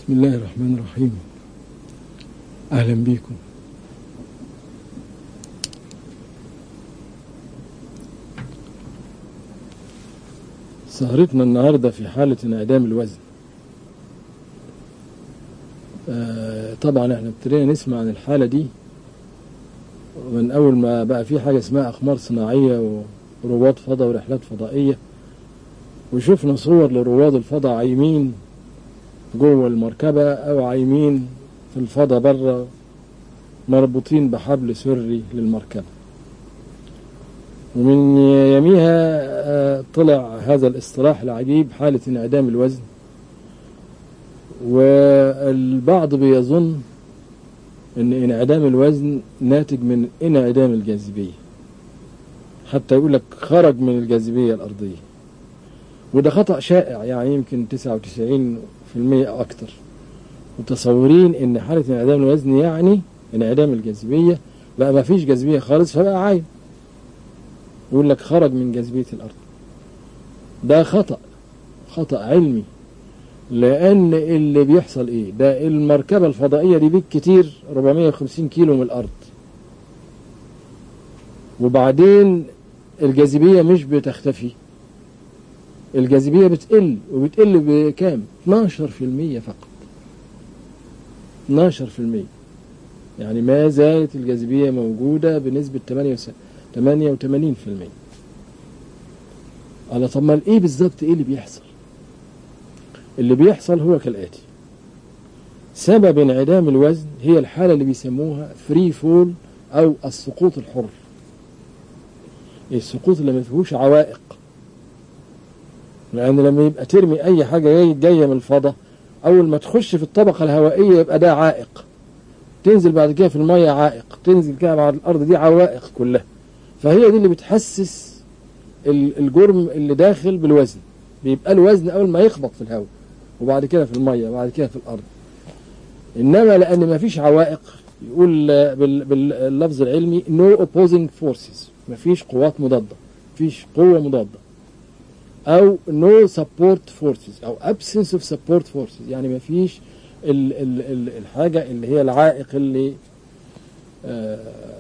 بسم الله الرحمن الرحيم أهلا بكم سهرتنا النهاردة في حالة انعدام الوزن آه طبعا احنا ابتدينا نسمع عن الحالة دي من أول ما بقى في حاجة اسمها أقمار صناعية ورواد فضاء ورحلات فضائية وشفنا صور لرواد الفضاء عايمين جوه المركبة أو عايمين في الفضاء بره مربوطين بحبل سري للمركبة ومن يميها طلع هذا الاصطلاح العجيب حالة انعدام الوزن والبعض بيظن ان انعدام الوزن ناتج من انعدام الجاذبية حتى يقول لك خرج من الجاذبية الأرضية وده خطأ شائع يعني يمكن 99 في المية أكتر متصورين إن حالة انعدام الوزن يعني انعدام الجاذبية بقى ما فيش جاذبية خالص فبقى عايم يقول لك خرج من جاذبية الأرض ده خطأ خطأ علمي لأن اللي بيحصل إيه ده المركبة الفضائية دي بيك كتير 450 كيلو من الأرض وبعدين الجاذبية مش بتختفي الجاذبية بتقل وبتقل بكام 12% فقط 12% يعني ما زالت الجاذبية موجودة بنسبة 88% على طب ما ايه بالظبط ايه اللي بيحصل اللي بيحصل هو كالآتي سبب انعدام الوزن هي الحالة اللي بيسموها فري فول أو السقوط الحر السقوط اللي ما فيهوش عوائق لأن لما يبقى ترمي أي حاجة جاية جاية من الفضاء أول ما تخش في الطبقة الهوائية يبقى ده عائق تنزل بعد كده في المية عائق تنزل كده بعد الأرض دي عوائق كلها فهي دي اللي بتحسس الجرم اللي داخل بالوزن بيبقى الوزن أول ما يخبط في الهواء وبعد كده في المية وبعد كده في الأرض إنما لأن ما فيش عوائق يقول باللفظ العلمي no opposing forces ما فيش قوات مضادة فيش قوة مضادة او no support forces او absence of support forces يعني ما فيش ال ال ال الحاجة اللي هي العائق اللي آه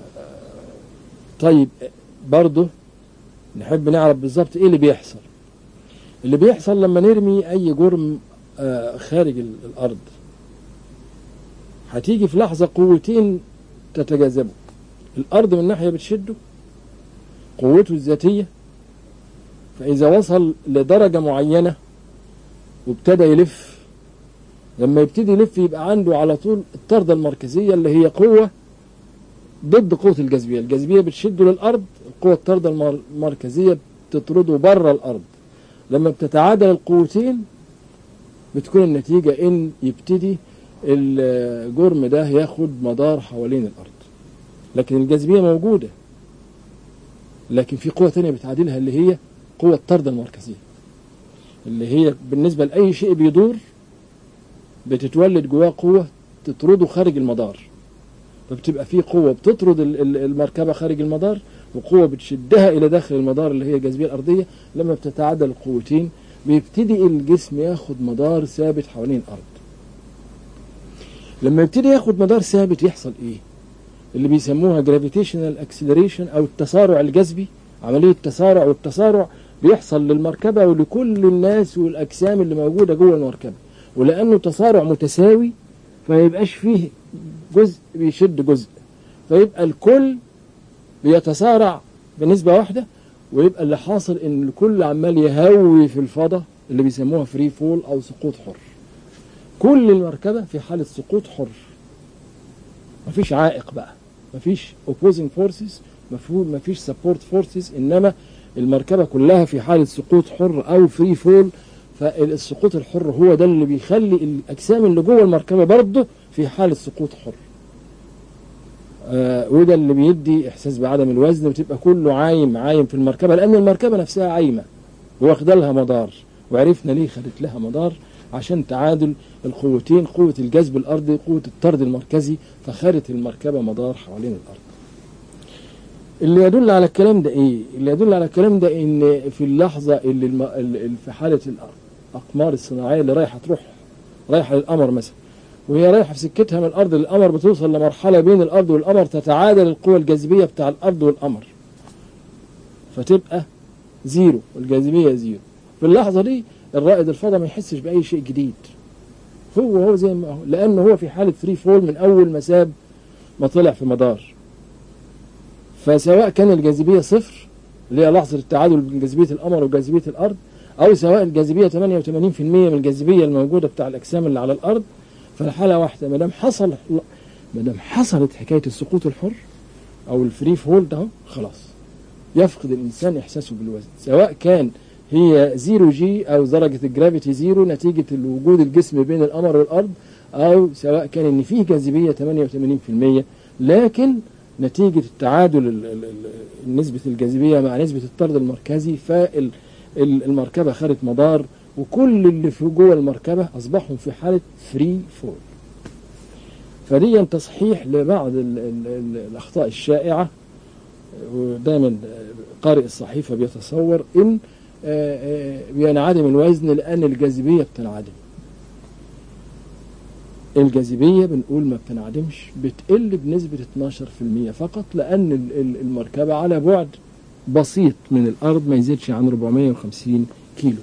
طيب برضه نحب نعرف بالظبط ايه اللي بيحصل اللي بيحصل لما نرمي اي جرم آه خارج الارض هتيجي في لحظة قوتين تتجاذبوا الارض من ناحية بتشده قوته الذاتية فإذا وصل لدرجة معينة وابتدى يلف لما يبتدي يلف يبقى عنده على طول الطردة المركزية اللي هي قوة ضد قوة الجاذبية الجاذبية بتشده للأرض القوة الطردة المركزية بتطرده بره الأرض لما بتتعادل القوتين بتكون النتيجة إن يبتدي الجرم ده ياخد مدار حوالين الأرض لكن الجاذبية موجودة لكن في قوة تانية بتعادلها اللي هي قوة الطردة المركزية اللي هي بالنسبة لأي شيء بيدور بتتولد جواه قوة تطرده خارج المدار فبتبقى في قوة بتطرد المركبة خارج المدار وقوة بتشدها إلى داخل المدار اللي هي الجاذبية الأرضية لما بتتعادل القوتين بيبتدي الجسم ياخد مدار ثابت حوالين الأرض لما يبتدي ياخد مدار ثابت يحصل إيه؟ اللي بيسموها gravitational acceleration أو التسارع الجذبي عملية تسارع والتسارع بيحصل للمركبة ولكل الناس والأجسام اللي موجودة جوه المركبة ولأنه تسارع متساوي فما يبقاش فيه جزء بيشد جزء فيبقى الكل بيتسارع بنسبة واحدة ويبقى اللي حاصل إن الكل عمال يهوي في الفضاء اللي بيسموها فري فول أو سقوط حر كل المركبة في حالة سقوط حر مفيش عائق بقى مفيش opposing forces مفهوم مفيش سبورت فورسز انما المركبه كلها في حاله سقوط حر او فري فول فالسقوط الحر هو ده اللي بيخلي الاجسام اللي جوه المركبه برضه في حاله سقوط حر آه وده اللي بيدي احساس بعدم الوزن وتبقى كله عايم عايم في المركبه لان المركبه نفسها عايمه واخده لها مدار وعرفنا ليه خدت لها مدار عشان تعادل القوتين قوه الجذب الارضي قوه الطرد المركزي فخدت المركبه مدار حوالين الارض اللي يدل على الكلام ده ايه اللي يدل على الكلام ده ان في اللحظة اللي, الم... اللي في حالة الاقمار الصناعية اللي رايحة تروح رايحة للقمر مثلا وهي رايحة في سكتها من الأرض للقمر بتوصل لمرحلة بين الأرض والقمر تتعادل القوة الجاذبية بتاع الأرض والقمر فتبقى زيرو الجاذبية زيرو في اللحظة دي الرائد الفضاء ما يحسش بأي شيء جديد هو هو زي ما هو لأنه هو في حالة فري فول من أول ما ساب ما طلع في مدار فسواء كان الجاذبية صفر اللي هي لحظة التعادل بين جاذبية القمر وجاذبية الأرض أو سواء الجاذبية 88% من الجاذبية الموجودة بتاع الأجسام اللي على الأرض فالحالة واحدة ما دام حصل ما دام حصلت حكاية السقوط الحر أو الفري فول ده خلاص يفقد الإنسان إحساسه بالوزن سواء كان هي زيرو جي أو درجة الجرافيتي زيرو نتيجة وجود الجسم بين القمر والأرض أو سواء كان إن فيه جاذبية 88% لكن نتيجة التعادل نسبة الجاذبية مع نسبة الطرد المركزي فالمركبة خدت مدار وكل اللي في جوه المركبة أصبحوا في حالة فري فول فدي تصحيح لبعض ال ال ال الأخطاء الشائعة ودايما قارئ الصحيفة بيتصور إن بينعدم الوزن لأن الجاذبية بتنعدم الجاذبية بنقول ما بتنعدمش بتقل بنسبة 12% فقط لأن المركبة على بعد بسيط من الأرض ما يزيدش عن 450 كيلو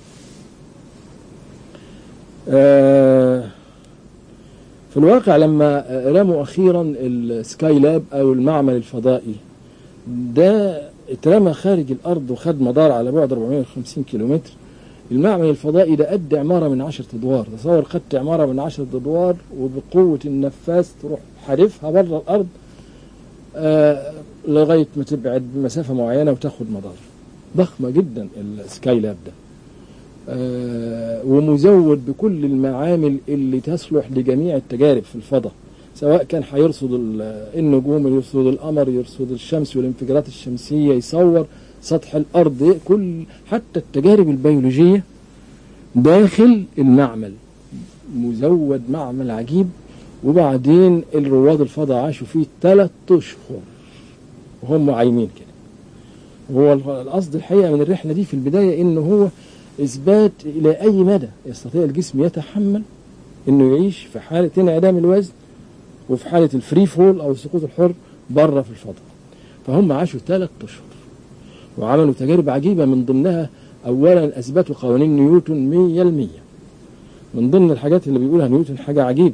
في الواقع لما رموا أخيرا السكاي لاب أو المعمل الفضائي ده اترمى خارج الأرض وخد مدار على بعد 450 كيلومتر المعمل الفضائي ده قد عمارة من عشرة أدوار تصور خدت عمارة من عشرة أدوار وبقوة النفاس تروح حادفها بره الأرض آه لغاية ما تبعد بمسافة معينة وتاخد مدار ضخمة جدا السكاي لاب ده آه ومزود بكل المعامل اللي تصلح لجميع التجارب في الفضاء سواء كان هيرصد النجوم يرصد القمر يرصد الشمس والانفجارات الشمسية يصور سطح الأرض كل حتى التجارب البيولوجية داخل المعمل مزود معمل عجيب وبعدين الرواد الفضاء عاشوا فيه ثلاث أشهر وهم عايمين كده هو القصد الحقيقة من الرحلة دي في البداية إنه هو إثبات إلى أي مدى يستطيع الجسم يتحمل إنه يعيش في حالة انعدام الوزن وفي حالة الفري فول أو السقوط الحر بره في الفضاء فهم عاشوا ثلاث أشهر وعملوا تجارب عجيبة من ضمنها أولا أثبتوا قوانين نيوتن مية المية من ضمن الحاجات اللي بيقولها نيوتن حاجة عجيبة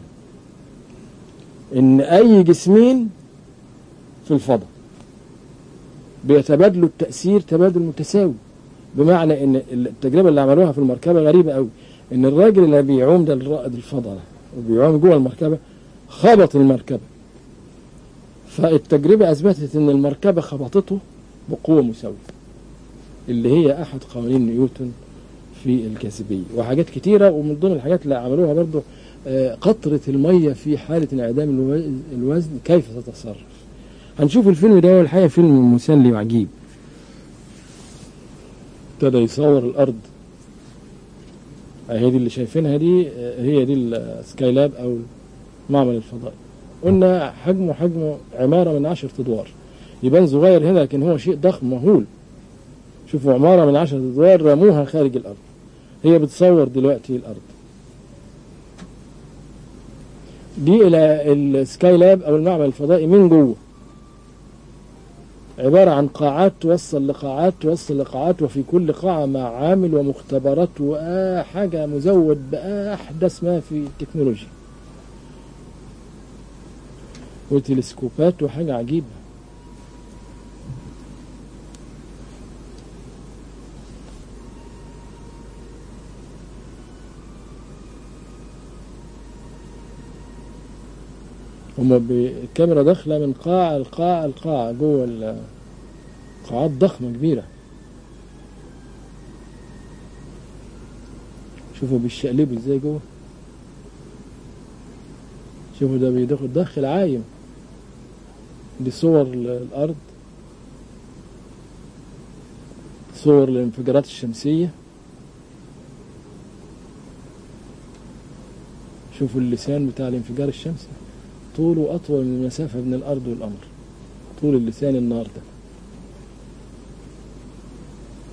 إن أي جسمين في الفضاء بيتبادلوا التأثير تبادل متساوي بمعنى إن التجربة اللي عملوها في المركبة غريبة قوي إن الراجل اللي بيعوم ده الرائد الفضاء ده وبيعوم جوه المركبة خبط المركبة فالتجربة أثبتت إن المركبة خبطته بقوة مساوية اللي هي أحد قوانين نيوتن في الجاذبية وحاجات كتيرة ومن ضمن الحاجات اللي عملوها برضو قطرة المية في حالة انعدام الوزن كيف تتصرف هنشوف الفيلم ده الحقيقة فيلم مسلي وعجيب ابتدى يصور الأرض هي دي اللي شايفينها دي هي دي السكاي لاب أو المعمل الفضائي قلنا حجمه حجمه عمارة من عشرة أدوار يبان صغير هنا لكن هو شيء ضخم مهول شوفوا عمارة من عشرة أدوار رموها خارج الأرض هي بتصور دلوقتي الأرض دي إلى السكاي لاب أو المعمل الفضائي من جوه عبارة عن قاعات توصل لقاعات توصل لقاعات وفي كل قاعة مع عامل ومختبرات وحاجة مزود بأحدث ما في التكنولوجيا وتلسكوبات وحاجة عجيبة هما بالكاميرا داخلة من قاع القاع القاع جوه قاعات ضخمة كبيرة شوفوا بيشقلبوا ازاي جوه شوفوا ده بيدخل داخل عايم دي صور الأرض صور الانفجارات الشمسية شوفوا اللسان بتاع الانفجار الشمسي طوله أطول من المسافة بين الأرض والقمر طول اللسان النار ده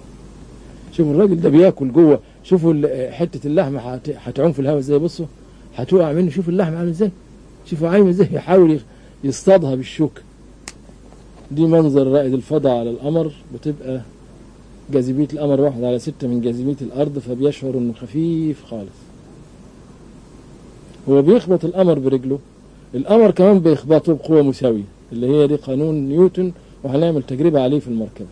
شوفوا الراجل ده بياكل جوه شوفوا حتة اللحمة هتعوم في الهواء ازاي بصوا هتقع منه شوف اللحم عامل ازاي شوفوا عايم ازاي يحاول يصطادها بالشوكة دي منظر رائد الفضاء على القمر بتبقى جاذبية القمر واحد على ستة من جاذبية الأرض فبيشعر إنه خفيف خالص هو بيخبط القمر برجله القمر كمان بيخبطه بقوة مساوية اللي هي دي قانون نيوتن وهنعمل تجربة عليه في المركبة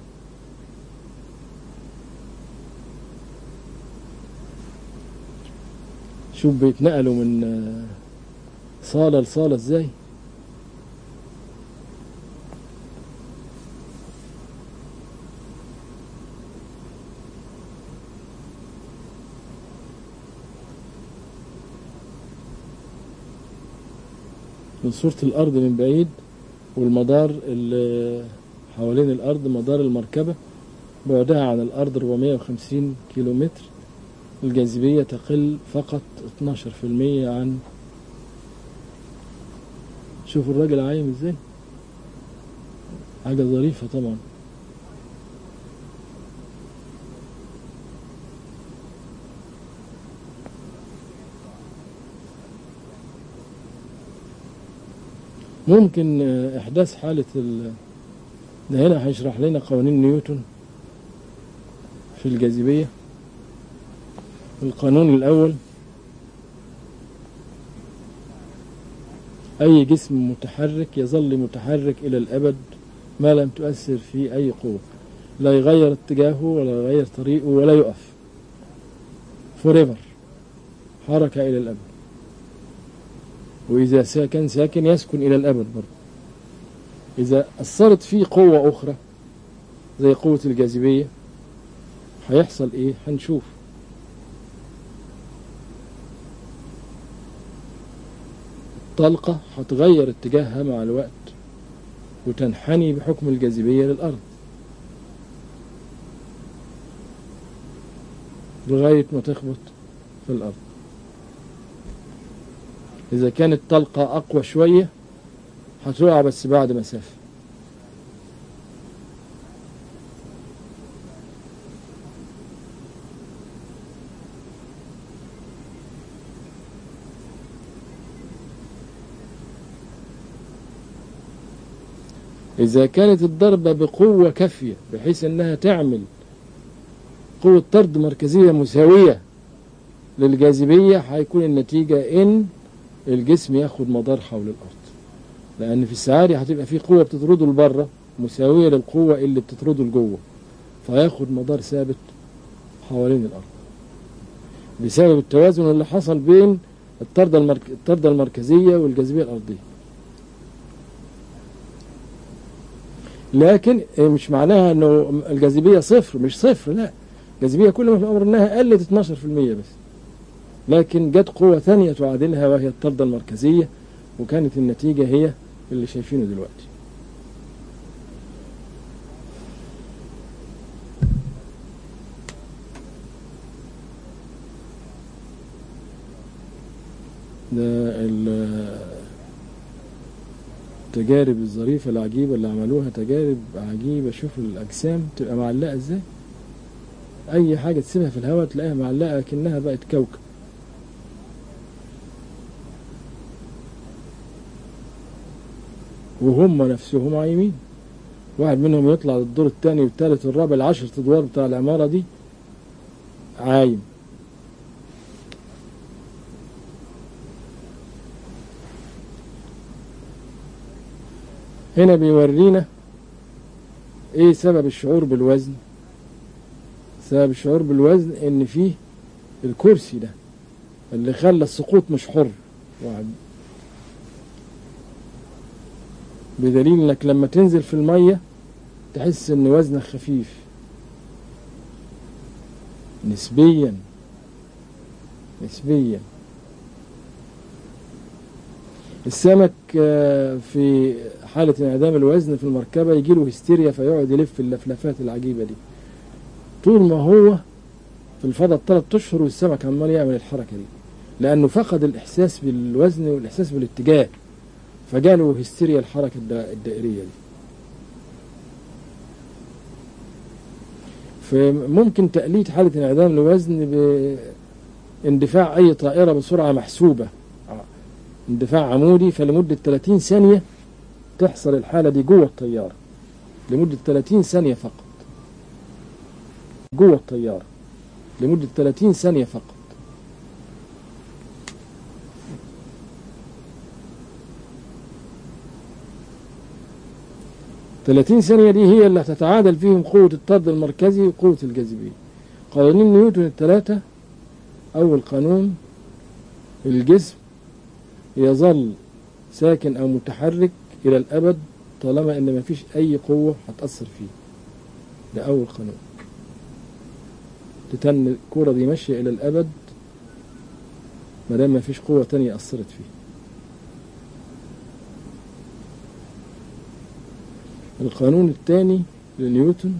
شوف بيتنقلوا من صالة لصالة ازاي من صورة الأرض من بعيد والمدار اللي حوالين الأرض مدار المركبة بعدها عن الأرض 450 كيلو متر الجاذبية تقل فقط 12% عن شوفوا الراجل عايم ازاي حاجة ظريفة طبعا ممكن إحداث حالة ال... ده هنا هيشرح لنا قوانين نيوتن في الجاذبية القانون الأول أي جسم متحرك يظل متحرك إلى الأبد ما لم تؤثر فيه أي قوة لا يغير اتجاهه ولا يغير طريقه ولا يقف forever حركة إلى الأبد وإذا كان ساكن يسكن إلى الأبد برضه إذا أثرت فيه قوة أخرى زي قوة الجاذبية هيحصل إيه؟ هنشوف الطلقة هتغير اتجاهها مع الوقت وتنحني بحكم الجاذبية للأرض لغاية ما تخبط في الأرض إذا كانت طلقة أقوى شوية هتقع بس بعد مسافة إذا كانت الضربة بقوة كافية بحيث أنها تعمل قوة طرد مركزية مساوية للجاذبية هيكون النتيجة إن الجسم ياخد مدار حول الأرض لأن في السعاري هتبقى في قوة بتطرده لبره مساوية للقوة اللي بتطرده لجوه فياخد مدار ثابت حوالين الأرض بسبب التوازن اللي حصل بين الطردة, المرك... الطردة المركزية والجاذبية الأرضية لكن مش معناها انه الجاذبية صفر مش صفر لا الجاذبية كل ما في الأمر انها قلت 12% بس لكن جت قوة ثانية تعادلها وهي الطردة المركزية وكانت النتيجة هي اللي شايفينه دلوقتي ده التجارب الظريفة العجيبة اللي عملوها تجارب عجيبة شوف الأجسام تبقى معلقة ازاي أي حاجة تسيبها في الهواء تلاقيها معلقة كأنها بقت كوكب وهم نفسهم عايمين واحد منهم يطلع للدور الثاني والثالث والرابع العشر ادوار بتاع العمارة دي عايم هنا بيورينا ايه سبب الشعور بالوزن سبب الشعور بالوزن ان فيه الكرسي ده اللي خلى السقوط مش حر واحد بدليل انك لما تنزل في المية تحس ان وزنك خفيف نسبيا نسبيا السمك في حالة انعدام الوزن في المركبة يجي له هستيريا فيقعد يلف اللفلفات العجيبة دي طول ما هو في الفضاء ثلاث اشهر والسمك عمال يعمل الحركة دي لأنه فقد الإحساس بالوزن والإحساس بالاتجاه فجاله هستيريا الحركة الدائرية دي فممكن تقليد حالة انعدام الوزن باندفاع أي طائرة بسرعة محسوبة اندفاع عمودي فلمدة 30 ثانية تحصل الحالة دي جوه الطيارة لمدة 30 ثانية فقط جوه الطيارة لمدة 30 ثانية فقط ثلاثين ثانية دي هي اللي هتتعادل فيهم قوة الطرد المركزي وقوة الجاذبية قوانين نيوتن الثلاثة أول قانون الجسم يظل ساكن أو متحرك إلى الأبد طالما إن مفيش أي قوة هتأثر فيه ده أول قانون تتن الكرة دي ماشية إلى الأبد ما دام مفيش قوة تانية أثرت فيه القانون الثاني لنيوتن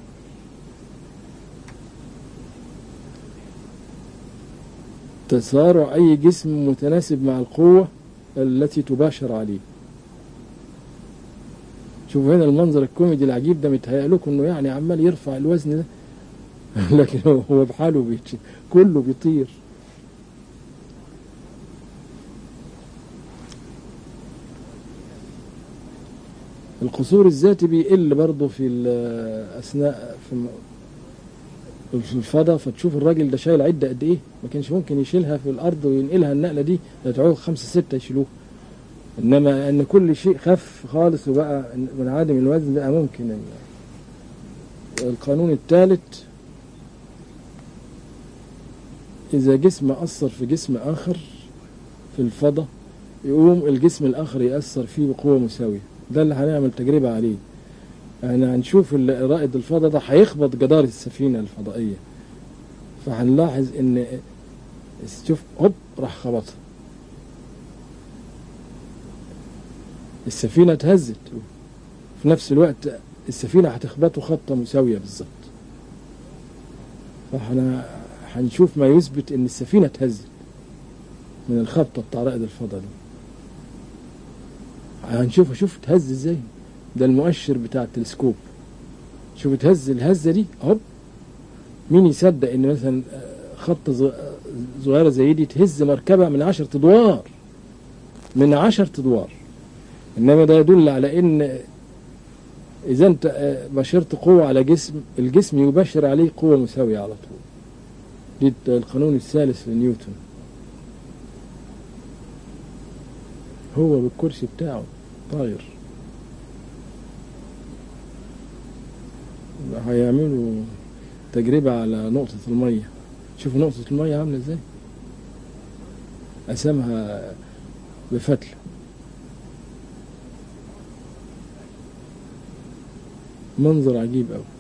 تسارع أي جسم متناسب مع القوة التي تباشر عليه شوفوا هنا المنظر الكوميدي العجيب ده متهيأ لكم انه يعني عمال يرفع الوزن ده لكن هو بحاله بيتش... كله بيطير القصور الذاتي بيقل برضه في اثناء في في الفضاء فتشوف الراجل ده شايل عده قد ايه ما كانش ممكن يشيلها في الارض وينقلها النقله دي ده تعوز خمسه سته يشيلوها انما ان كل شيء خف خالص وبقى منعدم الوزن بقى ممكن القانون الثالث اذا جسم اثر في جسم اخر في الفضاء يقوم الجسم الاخر ياثر فيه بقوه مساويه ده اللي هنعمل تجربه عليه احنا هنشوف رائد الفضاء ده هيخبط جدار السفينه الفضائيه فهنلاحظ ان شوف هوب راح خبطها السفينة اتهزت في نفس الوقت السفينة هتخبطه خبطة مساوية بالظبط فاحنا هنشوف ما يثبت ان السفينة اتهزت من الخبطة بتاع رائد الفضاء دي هنشوف شوف اتهز ازاي ده المؤشر بتاع التلسكوب شوف اتهز الهزة دي هوب مين يصدق ان مثلا خبطة صغيرة زي دي تهز مركبة من عشرة ادوار من عشرة ادوار انما ده يدل على ان اذا انت بشرت قوة على جسم الجسم يبشر عليه قوة مساوية على طول دي القانون الثالث لنيوتن هو بالكرسي بتاعه طاير هيعملوا تجربة على نقطة المية شوفوا نقطة المية عاملة ازاي قسمها بفتلة منظر عجيب أوي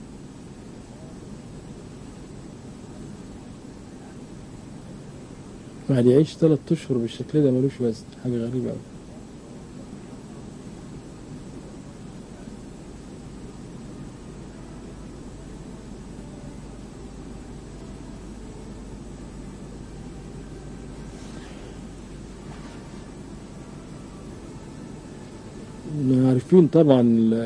واحد يعيش ثلاث أشهر بالشكل ده ملوش وزن حاجة غريبة أوي عارفين طبعا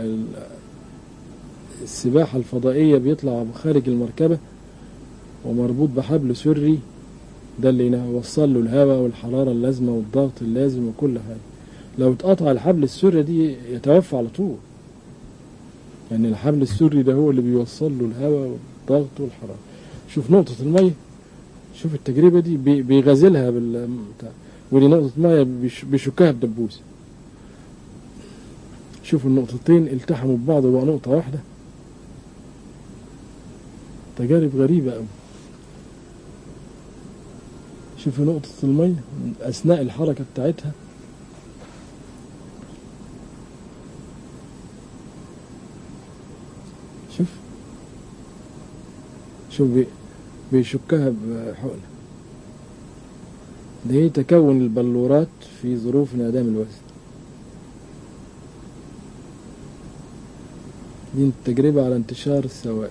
السباحة الفضائية بيطلع خارج المركبة ومربوط بحبل سري ده اللي يوصل له الهواء والحرارة اللازمة والضغط اللازم وكل حاجة لو اتقطع الحبل السري دي يتوفى على طول يعني الحبل السري ده هو اللي بيوصل له الهواء والضغط والحرارة شوف نقطة المية شوف التجربة دي بيغازلها بال ودي نقطة مية بيشكها بدبوس شوف النقطتين التحموا ببعض وبقى نقطة واحدة تجارب غريبة أوي شوف نقطة المية أثناء الحركة بتاعتها شوف شوف بي بيشكها بحقنة دي تكون البلورات في ظروف انعدام الوزن دي التجربة على انتشار السوائل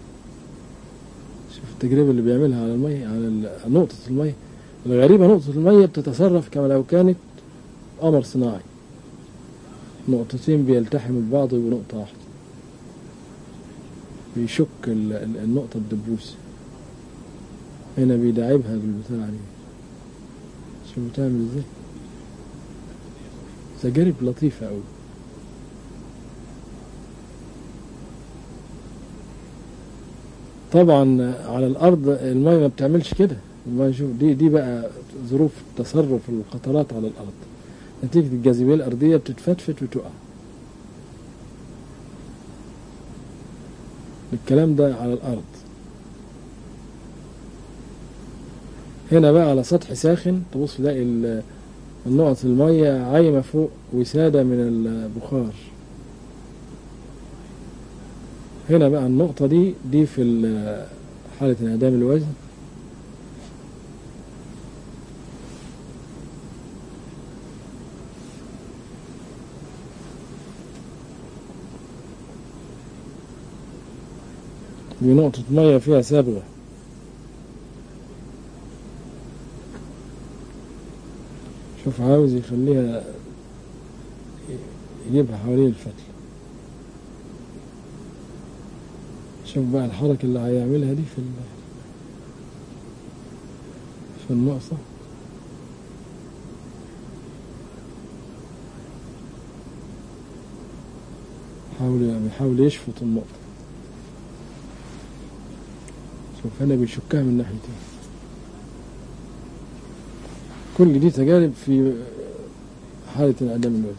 شوف التجربة اللي بيعملها على المية على نقطة المية الغريبة نقطة المية بتتصرف كما لو كانت قمر صناعي نقطتين بيلتحموا ببعض بنقطة واحدة بيشك النقطة الدبوس هنا بيداعبها بالبتاع دي شوف بتعمل ازاي تجارب لطيفة أوي طبعا على الأرض المية ما بتعملش كده المية شوف دي دي بقى ظروف تصرف القطرات على الأرض نتيجة الجاذبية الأرضية بتتفتفت وتقع الكلام ده على الأرض هنا بقى على سطح ساخن تبص تلاقي ال- النقط المية عايمة فوق وسادة من البخار هنا بقى النقطة دي دي في ال- حالة انعدام الوزن دي نقطة مية فيها صبغة شوف عاوز يخليها يجيبها حوالين الفتل شوف بقى الحركة اللي هيعملها دي في ال في النقطة حاول بيحاول يشفط النقطة شوف هنا بيشكها من ناحيتين كل دي تجارب في حالة انعدام الوزن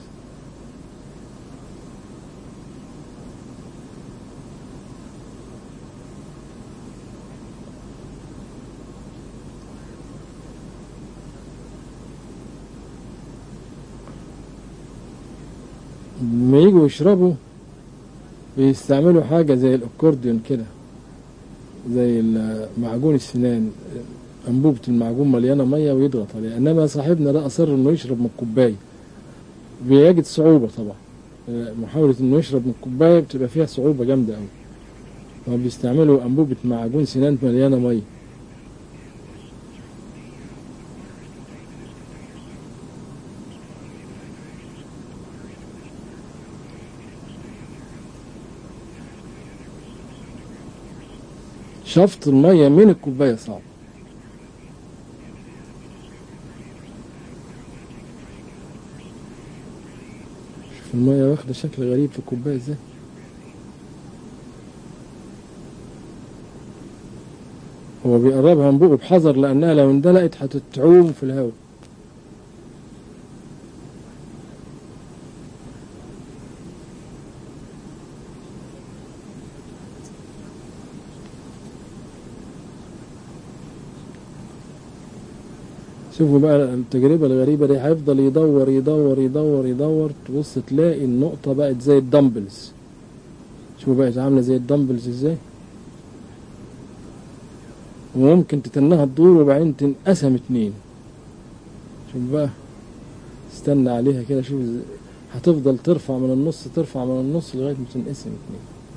لما يجوا يشربوا بيستعملوا حاجة زي الأكورديون كده زي ال- معجون السنان أنبوبة المعجون مليانة مية ويضغط عليها إنما صاحبنا ده أصر إنه يشرب من الكوباية بيجد صعوبة طبعا محاولة إنه يشرب من الكوباية بتبقى فيها صعوبة جامدة أوي فبيستعملوا أنبوبة معجون سنان مليانة مية شفط المية من الكوباية صعب شوف المية واخدة شكل غريب في الكوباية ازاي هو بيقربها من بقه بحذر لأنها لو اندلقت هتتعوم في الهواء شوفوا بقى التجربة الغريبة دي هيفضل يدور يدور يدور يدور تبص تلاقي النقطة بقت زي الدمبلز شوفوا بقت عاملة زي الدمبلز ازاي وممكن تتنها تدور وبعدين تنقسم اتنين شوف بقى استنى عليها كده شوف ازاي هتفضل ترفع من النص ترفع من النص لغاية ما تنقسم اتنين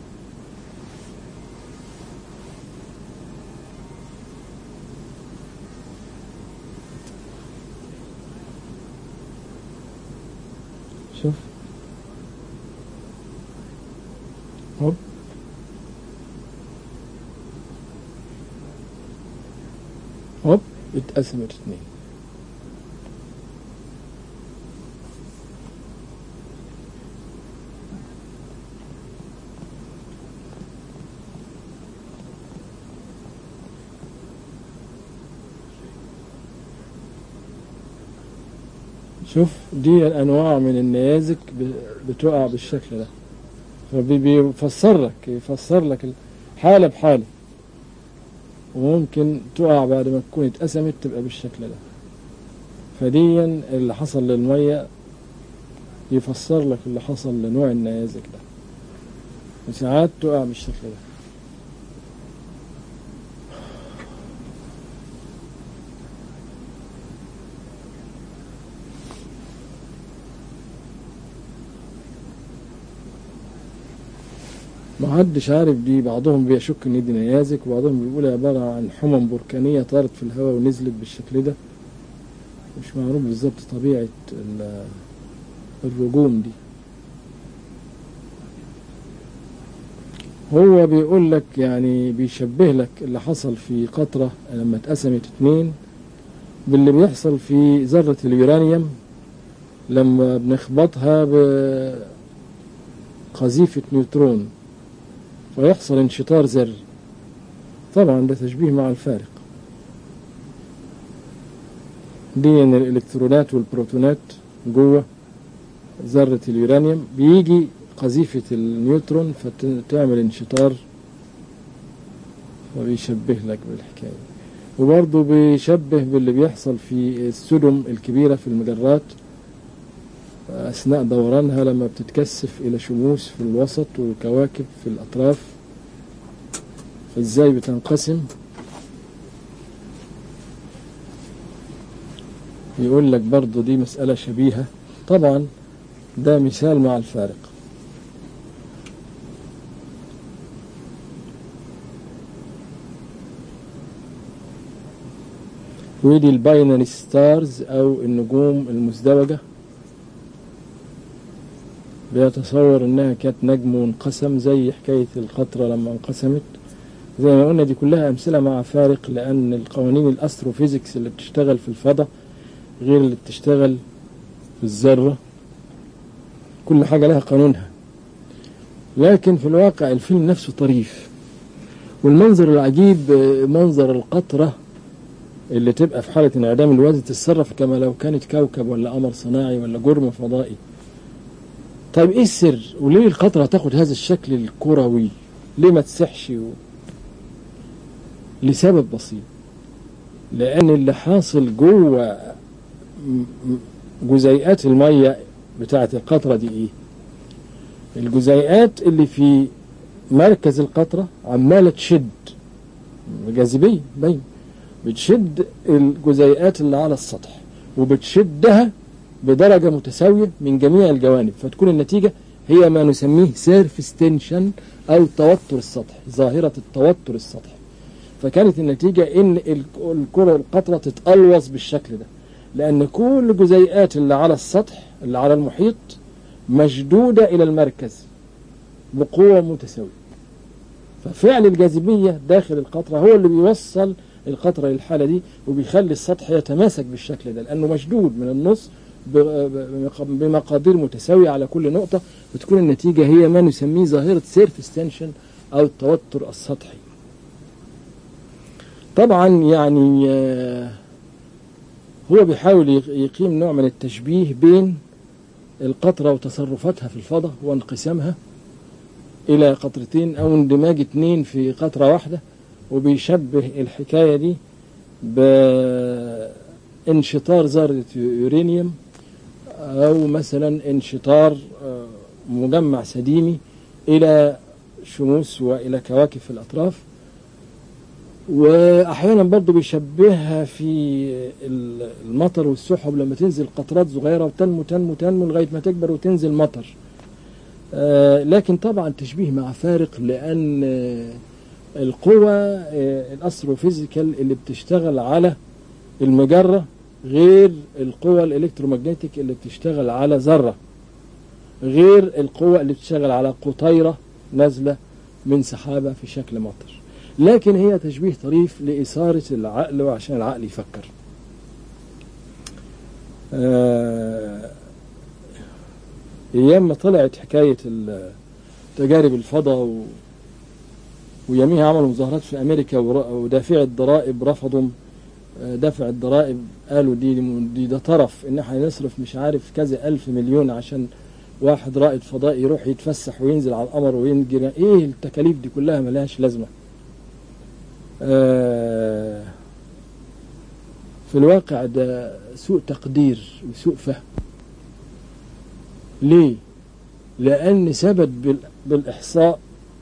شوف هوب هوب اتقسمت اتنين شوف دي الانواع من النيازك ب- بتقع بالشكل ده فبيفسر لك يفسر لك حالة بحالة وممكن تقع بعد ما تكون اتقسمت تبقى بالشكل ده فديا اللي حصل للمية يفسر لك اللي حصل لنوع النيازك ده وساعات تقع بالشكل ده ما حدش عارف دي بعضهم بيشك ان دي نيازك وبعضهم بيقول عبارة عن حمم بركانية طارت في الهواء ونزلت بالشكل ده مش معروف بالظبط طبيعة ال- الرجوم دي هو بيقول لك يعني بيشبه لك اللي حصل في قطرة لما اتقسمت اتنين باللي بيحصل في ذرة اليورانيوم لما بنخبطها بقذيفة نيوترون فيحصل انشطار ذري طبعا ده تشبيه مع الفارق دي ان الالكترونات والبروتونات جوه ذرة اليورانيوم بيجي قذيفة النيوترون فتعمل انشطار وبيشبه لك بالحكاية وبرضه بيشبه باللي بيحصل في السدم الكبيرة في المجرات أثناء دورانها لما بتتكثف إلى شموس في الوسط وكواكب في الأطراف إزاي بتنقسم يقول لك برضه دي مسألة شبيهة طبعا ده مثال مع الفارق ودي الباينري ستارز او النجوم المزدوجة بيتصور انها كانت نجم وانقسم زي حكاية القطرة لما انقسمت زي ما قلنا دي كلها امثلة مع فارق لان القوانين الاستروفيزيكس اللي بتشتغل في الفضاء غير اللي بتشتغل في الذرة كل حاجة لها قانونها لكن في الواقع الفيلم نفسه طريف والمنظر العجيب منظر القطرة اللي تبقى في حالة انعدام الوزن تتصرف كما لو كانت كوكب ولا قمر صناعي ولا جرم فضائي طيب ايه السر وليه القطرة تاخد هذا الشكل الكروي ليه ما تسحش و... لسبب بسيط لان اللي حاصل جوه جزيئات المية بتاعة القطرة دي ايه الجزيئات اللي في مركز القطرة عمالة تشد جاذبية باين بتشد الجزيئات اللي على السطح وبتشدها بدرجة متساوية من جميع الجوانب فتكون النتيجة هي ما نسميه سيرفس تنشن أو توتر السطح ظاهرة التوتر السطحي فكانت النتيجة إن الكرة القطرة تتقلوص بالشكل ده لأن كل الجزيئات اللي على السطح اللي على المحيط مشدودة إلى المركز بقوة متساوية ففعل الجاذبية داخل القطرة هو اللي بيوصل القطرة للحالة دي وبيخلي السطح يتماسك بالشكل ده لأنه مشدود من النص بمقادير متساوية على كل نقطة بتكون النتيجة هي ما نسميه ظاهرة سيرفس تنشن أو التوتر السطحي طبعا يعني هو بيحاول يقيم نوع من التشبيه بين القطرة وتصرفاتها في الفضاء وانقسامها إلى قطرتين أو اندماج اتنين في قطرة واحدة وبيشبه الحكاية دي بانشطار ذرة يورانيوم أو مثلا انشطار مجمع سديمي إلى شموس وإلى كواكب في الأطراف وأحيانا برضه بيشبهها في المطر والسحب لما تنزل قطرات صغيرة وتنمو تنمو تنمو لغاية ما تكبر وتنزل مطر لكن طبعا تشبيه مع فارق لأن القوى الاستروفيزيكال اللي بتشتغل على المجرة غير القوى الالكترومagnetic اللي بتشتغل على ذرة غير القوى اللي بتشتغل على قطيرة نازلة من سحابة في شكل مطر لكن هي تشبيه طريف لإثارة العقل وعشان العقل يفكر آه أيام ما طلعت حكاية تجارب الفضاء و ويوميها عملوا مظاهرات في امريكا ودافعي الضرائب رفضوا دفع الضرائب قالوا دي, دي ده طرف ان احنا نصرف مش عارف كذا الف مليون عشان واحد رائد فضائي يروح يتفسح وينزل على القمر وينجر ايه التكاليف دي كلها ملهاش لازمه آه في الواقع ده سوء تقدير وسوء فهم ليه لان ثبت بالاحصاء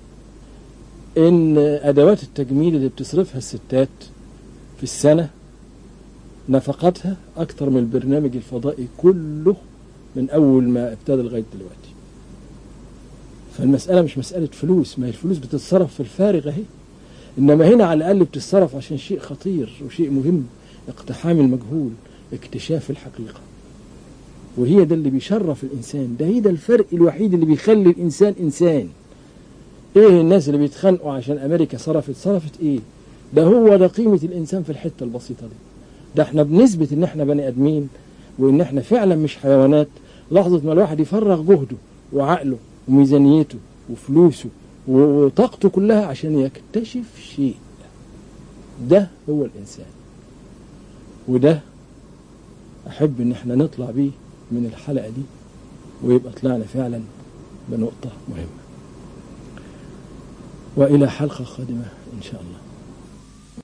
ان ادوات التجميل اللي بتصرفها الستات في السنة نفقتها اكتر من البرنامج الفضائي كله من اول ما ابتدى لغاية دلوقتي فالمسألة مش مسألة فلوس ما هي الفلوس بتتصرف في الفارغ اهي انما هنا على الاقل بتتصرف عشان شيء خطير وشيء مهم اقتحام المجهول اكتشاف الحقيقة وهي ده اللي بيشرف الانسان ده هي ده الفرق الوحيد اللي بيخلي الانسان انسان ايه الناس اللي بيتخانقوا عشان امريكا صرفت صرفت ايه ده هو ده قيمة الانسان في الحتة البسيطة دي ده احنا بنثبت ان احنا بني ادمين وإن إحنا فعلا مش حيوانات لحظة ما الواحد يفرغ جهده وعقله وميزانيته وفلوسه وطاقته كلها عشان يكتشف شيء ده هو الإنسان وده أحب إن احنا نطلع بيه من الحلقة دي ويبقى طلعنا فعلا بنقطة مهمة وإلى حلقة قادمة إن شاء الله